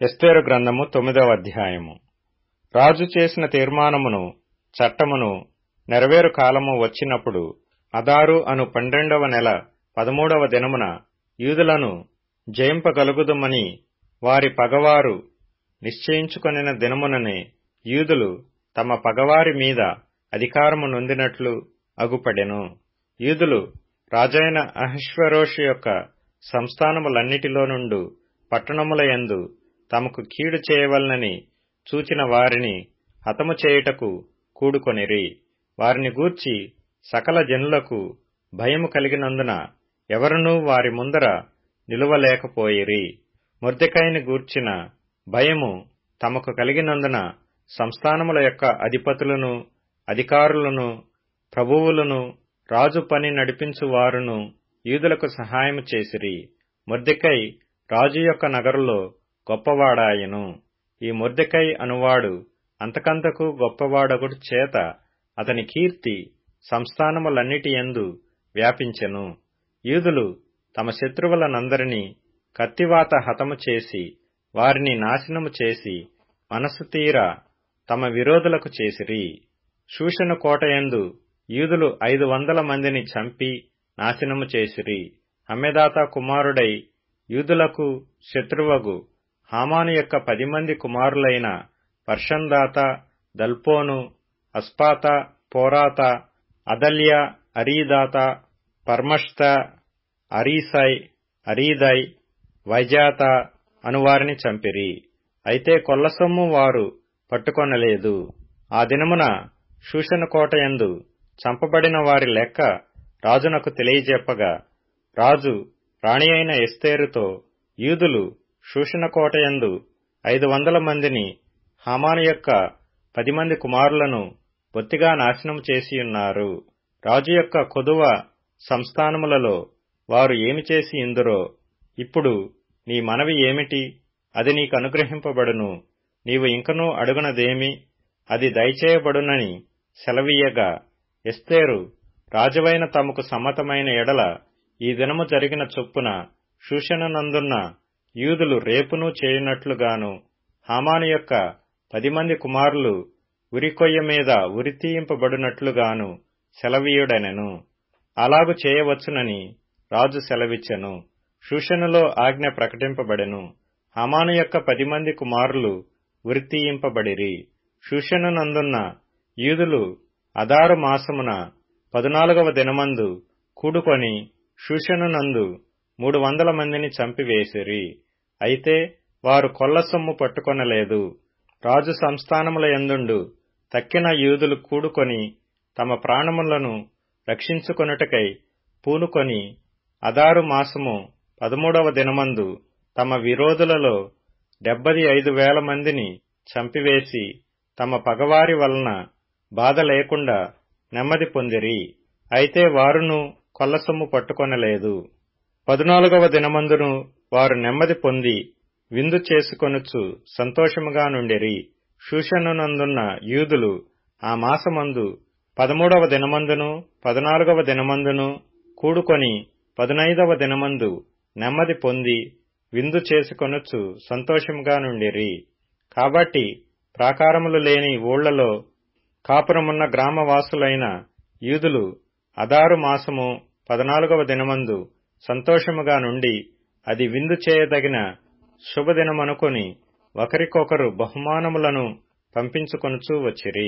ఎస్తేరు గ్రంథము తొమ్మిదవ అధ్యాయము రాజు చేసిన తీర్మానమును చట్టమును నెరవేరు కాలము వచ్చినప్పుడు అదారు అను పన్నెండవ నెల పదమూడవ దినమున యూదులను జయింపగలుగుదుమని వారి పగవారు నిశ్చయించుకొనిన దినముననే యూదులు తమ పగవారి మీద అధికారము నొందినట్లు అగుపడెను యూదులు రాజైన అహష్వేరోషు యొక్క సంస్థానములన్నిటిలో నుండు పట్టణములయందు తమకు కీడు చేయవలనని చూచిన వారిని హతము చేయుటకు కూడుకొనిరి వారిని గూర్చి సకల జనులకు భయము కలిగినందున ఎవరునూ వారి ముందర నిలువలేకపోయిరి మొర్దెకైని గూర్చిన భయము తమకు కలిగినందున సంస్థానముల యొక్క అధిపతులను అధికారులను ప్రభువులను రాజు పని నడిపించువారును యూదులకు సహాయము చేసిరి మొర్దెకై రాజు యొక్క నగరులో గొప్పవాడాయను ఈ మొర్దెకై అనువాడు అంతకంతకు గొప్పవాడొకటి చేత అతని కీర్తి సంస్థానములన్నిటి యందు వ్యాపించెను యూదులు తమ శత్రువులనందరినీ కత్తివాత హతము చేసి వారిని నాశనము చేసి మనసు తీర తమ విరోధులకు చేసిరి శూషను కోటయందు యూదులు ఐదు వందల మందిని చంపి నాశనము చేసిరి హమ్మెదాత కుమారుడై యూదులకు శత్రువగు హామాను యొక్క పది మంది కుమారులైన పర్షందాత దల్పోను అస్పాత పోరాత అదల్య అరీదాత పర్మష్త అరీసై అరీదై వైజాత అనువారిని చంపిరి అయితే కొల్లసొమ్ము వారు పట్టుకొనలేదు ఆ దినమున శూషణ కోటయందు చంపబడిన వారి లెక్క రాజునకు తెలియజెప్పగా రాజు రాణి అయిన ఎస్తేరుతో యూదులు శూషణ కోటయందు ఐదు వందల మందిని హామాను యొక్క పది మంది కుమారులను బొత్తిగా నాశనం చేసియున్నారు రాజు యొక్క కొదువ సంస్థానములలో వారు ఏమి చేసి ఇందురో ఇప్పుడు నీ మనవి ఏమిటి అది నీకు అనుగ్రహింపబడును నీవు ఇంకనూ అడుగునదేమి అది దయచేయబడునని సెలవీయగా ఎస్తేరు రాజువైన తమకు సమ్మతమైన ఎడల ఈ దినము జరిగిన చొప్పున శూషణనందున్న యూదులు రేపును చేయునట్లుగాను హామాను యొక్క పది మంది కుమారులు ఉరికొయ్య మీద ఉరితీయింపబడినట్లుగాను సెలవీయుడనెను అలాగు చేయవచ్చునని రాజు సెలవిచ్చెను శూషణలో ఆజ్ఞ ప్రకటింపబడెను హమాను యొక్క పది మంది కుమారులు ఉరితీయింపబడిరి శూషణనందున్న యూదులు అదారు మాసమున పదునాలుగవ దినమందు కూడుకొని శూషణనందు మూడు వందల మందిని చంపివేసిరి అయితే వారు కొల్ల సొమ్ము పట్టుకొనలేదు రాజు సంస్థానముల ఎందుండు తక్కిన యూదులు కూడుకొని తమ ప్రాణములను రక్షించుకొనుటకై పూనుకొని అదారు మాసము పదమూడవ దినమందు తమ విరోధులలో డెబ్బది ఐదు వేల మందిని చంపివేసి తమ పగవారి వలన బాధ లేకుండా నెమ్మది పొందిరి అయితే వారును కొల్లసొమ్ము పట్టుకొనలేదు పదునాలుగవ దినమందును వారు నెమ్మది పొంది విందు చేసుకొనుచు సంతోషముగా నుండిరి శూషణనందున్న యూదులు ఆ మాసమందు పదమూడవ దినమందును పద్నాలుగవ దినమందును కూడుకొని పదునైదవ దినమందు నెమ్మది పొంది విందు చేసుకొనుచు సంతోషముగా నుండిరి కాబట్టి ప్రాకారములు లేని ఊళ్లలో కాపురమున్న గ్రామవాసులైన యూదులు అదారు మాసము పద్నాలుగవ దినమందు సంతోషముగా నుండి అది విందు చేయదగిన శుభదినమనుకొని ఒకరికొకరు బహుమానములను పంపించుకొనుచూ వచ్చిరి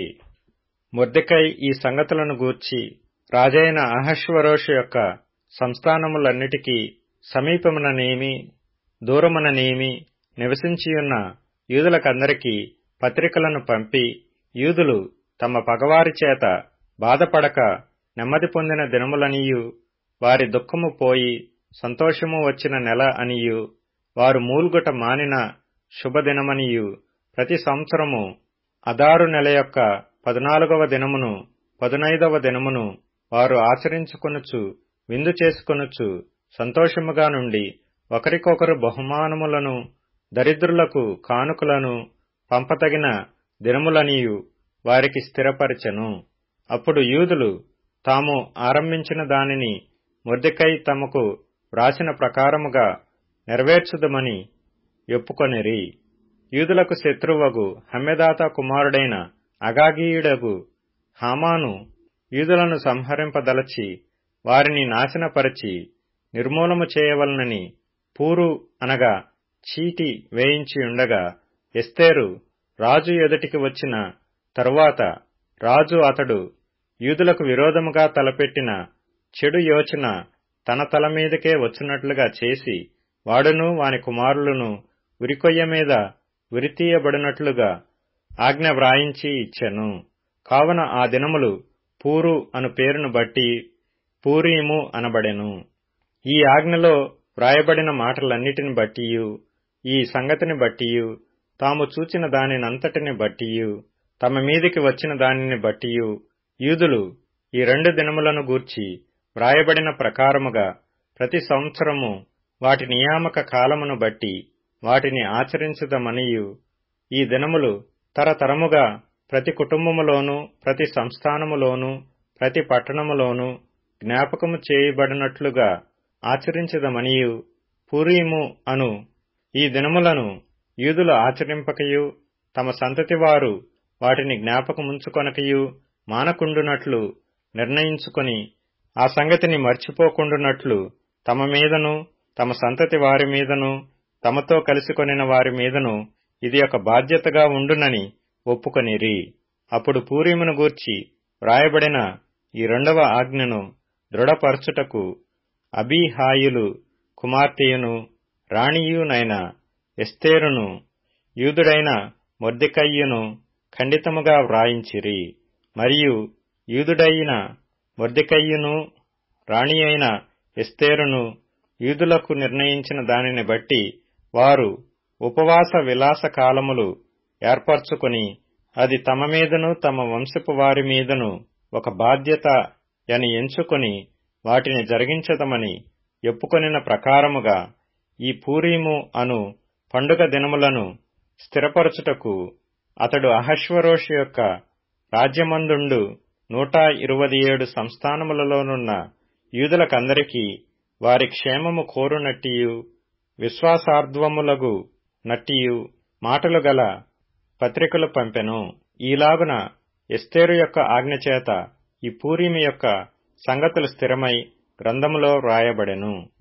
మొర్దెకై ఈ సంగతులను గూర్చి రాజైన అహశ్వరోషు యొక్క సంస్థానములన్నిటికీ సమీపముననేమి దూరముననేమి నివసించియున్న యూదులకందరికీ పత్రికలను పంపి యూదులు తమ పగవారి చేత బాధపడక నెమ్మది పొందిన దినములనియు వారి దుఃఖము పోయి సంతోషము వచ్చిన నెల అనియు వారు మూల్గుట మానిన శుభదినమనియు ప్రతి సంవత్సరము అదారు నెల యొక్క పద్నాలుగవ దినమును పదునైదవ దినమును వారు ఆచరించుకొనుచు విందు చేసుకొనుచు సంతోషముగా నుండి ఒకరికొకరు బహుమానములను దరిద్రులకు కానుకలను పంపతగిన దినములనియు వారికి స్థిరపరచెను అప్పుడు యూదులు తాము ఆరంభించిన దానిని మొర్దెకై తమకు వ్రాసిన ప్రకారముగా నెరవేర్చుదమని ఒప్పుకొనిరి యూదులకు శత్రువగు హమ్మెదాత కుమారుడైన అగాగీయుడగు హామాను యూదులను సంహరింపదలచి వారిని నాశనపరచి నిర్మూలము చేయవలనని పూరు అనగా చీటి వేయించి ఉండగా ఎస్తేరు రాజు ఎదుటికి వచ్చిన తరువాత రాజు అతడు యూదులకు విరోధముగా తలపెట్టిన చెడు యోచన తన తల మీదకే వచ్చినట్లుగా చేసి వాడును వాని కుమారులను ఉరికొయ్య మీద ఉరితీయబడినట్లుగా ఆజ్ఞ వ్రాయించి ఇచ్చెను కావున ఆ దినములు పూరు అను పేరును బట్టి పూరీము అనబడెను ఈ ఆజ్ఞలో వ్రాయబడిన మాటలన్నిటిని బట్టియు ఈ సంగతిని బట్టియు తాము చూచిన దానినంతటిని బట్టియు తమ మీదికి వచ్చిన దానిని బట్టియు యూదులు ఈ రెండు దినములను గూర్చి వ్రాయబడిన ప్రకారముగా ప్రతి సంవత్సరము వాటి నియామక కాలమును బట్టి వాటిని ఆచరించదమనియు ఈ దినములు తరతరముగా ప్రతి కుటుంబములోను ప్రతి సంస్థానములోను ప్రతి పట్టణములోను జ్ఞాపకము చేయబడినట్లుగా ఆచరించదమనియు పూరీము అను ఈ దినములను యూదులు ఆచరింపకయు తమ సంతతి వారు వాటిని జ్ఞాపకముంచుకొనకయు మానకుండునట్లు నిర్ణయించుకొని ఆ సంగతిని మర్చిపోకుండునట్లు తమ మీదను తమ సంతతి వారి మీదను తమతో కలిసికొనిన వారి మీదను ఇది ఒక బాధ్యతగా ఉండునని ఒప్పుకొనిరి అప్పుడు పూరీమును గూర్చి వ్రాయబడిన ఈ రెండవ ఆజ్ఞను దృఢపరచుటకు అబీహాయులు కుమార్తెయును రాణియునైన ఎస్తేరును యూదుడైన మొర్దెకయ్యును ఖండితముగా వ్రాయించిరి మరియు యూదుడైన మొర్దెకయ్యును రాణి అయిన ఎస్తేరును యూదులకు నిర్ణయించిన దానిని బట్టి వారు ఉపవాస విలాస కాలములు ఏర్పరచుకొని అది తమ మీదను తమ వంశపు వారి మీదను ఒక బాధ్యత అని ఎంచుకొని వాటిని జరిగించదమని ఎప్పుకొనిన ప్రకారముగా ఈ పూరీము అను పండుగ దినములను స్థిరపరచుటకు అతడు అహశ్వరోషు యొక్క రాజ్యమందుండు నూట ఇరవై ఏడు సంస్థానములలోనున్న యూదులకందరికీ వారి క్షేమము కోరునట్టియు విశ్వాసార్థములగు నట్టియు మాటలు గల పత్రికలు పంపెను ఈలాగున ఎస్తేరు యొక్క ఆజ్ఞచేత ఈ పూరీమి యొక్క సంగతులు స్థిరమై గ్రంథములో వ్రాయబడెను